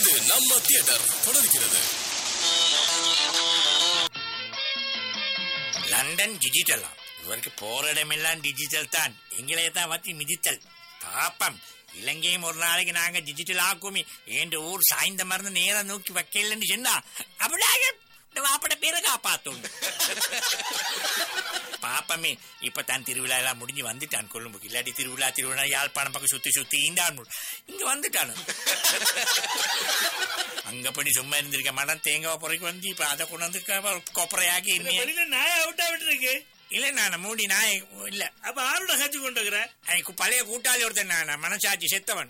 இது நம்ம தியேட்டர் தொடர்கிறது லண்டன் டிஜிட்டலா இவருக்கு போற இடமெல்லாம் டிஜிட்டல் தான் எங்களே தான் வத்தி மிதித்தல் பாப்பம் இலங்கையும் ஒரு நாளைக்கு நாங்க டிஜிட்டல் ஆக்குமே என்ற ஊர் சாய்ந்த மருந்து நேரம் நோக்கி வைக்கலன்னு சொன்னா அப்படியாக இந்த வாப்பட பேரை காப்பாத்தோம் பாப்பமே இப்ப தான் திருவிழா எல்லாம் முடிஞ்சு வந்துட்டான் கொழும்புக்கு இல்லாட்டி திருவிழா திருவிழா யாழ்ப்பாணம் பக்கம் சுத்தி சுத்தி ஈண்டான் இங்க வந்துட்டான் அங்க பண்ணி சும்மா இருந்திருக்க மாட்டான் தேங்காய் பொறைக்கு வந்து இப்ப அதை கொண்டு வந்து க- கொப்பரையாக்கி இந்த இனிமே- வெளியில நாய அவுட்டா விட்டுருக்கு இல்ல நான் மூடி நாய் இல்ல அப்ப ஆரோட கட்சி கொண்டு இருக்கிற எனக்கு பழைய கூட்டாளி ஒருத்தன் நான் மனசாட்சி செத்தவன்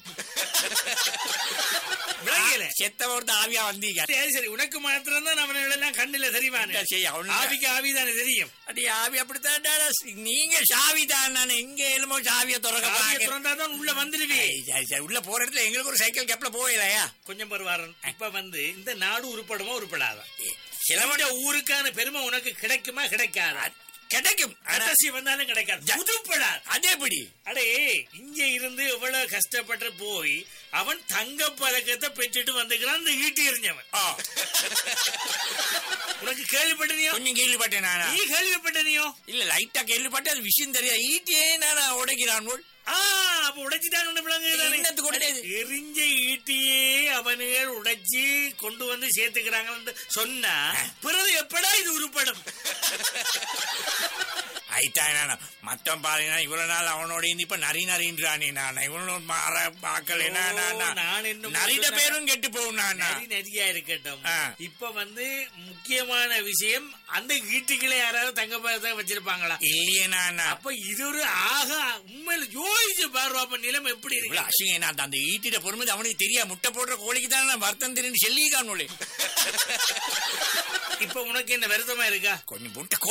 விளங்கல செத்தவன் ஒருத்தன் ஆவியா வந்தீங்க சரி சரி உனக்கு மாத்திரம் தான் அவனை எல்லாம் கண்ணில தெரியுமானே சரி, அவனு- ஆவிக்கு ஆவி தானே தெரியும் அடி ஆவி அப்படித்தான் நீங்க சாவி தான் நான் எங்க எழுமோ சாவியை திறக்க ஆவியை பாக்கிறேன். திறந்தாதான் உள்ள வந்துருவி சரி, சரி, சரி. உள்ள போற இடத்துல எங்களுக்கு ஒரு சைக்கிள் கேப்ல போகலையா கொஞ்சம் பருவாரன் இப்ப வந்து இந்த நாடு உருப்படுமா உருப்படாதா சிலவட இந்த ஊருக்கான பெருமை உனக்கு கிடைக்குமா கிடைக்காதா கிடைக்கும் ஆனா கடைசி வந்தாலும் கிடைக்காது உருப்படாது அதேபடி அடே இங்க இருந்து எவ்வளவு கஷ்டப்பட்டு போய் அவன் தங்க பதக்கத்தை பெற்றுட்டு வந்துக்கிறான் இந்த ஈட்டி எறிஞ்சவன் ஆ, உனக்கு கேள்விப்பட்டனியோ கொஞ்சம் கேள்விப்பட்டேன் நானா நீ கேள்விப்பட்டனியோ இல்ல லைட்டா கேள்விப்பட்டேன் அது விஷயம் தெரியாது ஈட்டியே நான் உடைக்கிறான் போல். ஆ அப்ப உடைச்சுதான் உன்னை விளங்குதானே என்னத்துக்கு உடைச்சது? எரிஞ்ச ஈட்டியே அவனுகள் உடைச்சு கொண்டு வந்து சேர்த்துக்கிறாங்கன்னு சொன்னா பிறகு எப்படா இது உருப்படும் ஆயிட்டான் நானா மத்தம் பாருங்க இவ்வளவு நாள் அவனோட இருந்து இப்ப நரி நரின்றானே நான் இவனோட மாற பாக்கல ஓ, நான் இன்னும் நரிட சொன்னா- பேரும் கெட்டு போகும் நானா நரி நரியா இருக்கட்டும் ஆ. இப்ப வந்து முக்கியமான விஷயம் அந்த ஈட்டுகளை யாராவது தங்க பதத்தை வச்சிருப்பாங்களா இல்லையே நானா அப்ப இது ஒரு ஆக உண்மையில யோசிச்சு பாருவா அப்ப நிலைமை எப்படி இவ்வளவு இருக்கு அசிங்க நான் அந்த ஈட்டிட பொறுமை அவனுக்கு தெரியா முட்டை போடுற கோழிக்கு தான் நான் வருத்தம் தெரியும் சொல்லி காணொலி இப்ப உனக்கு என்ன வருத்தமா இருக்கா கொஞ்சம் முட்டை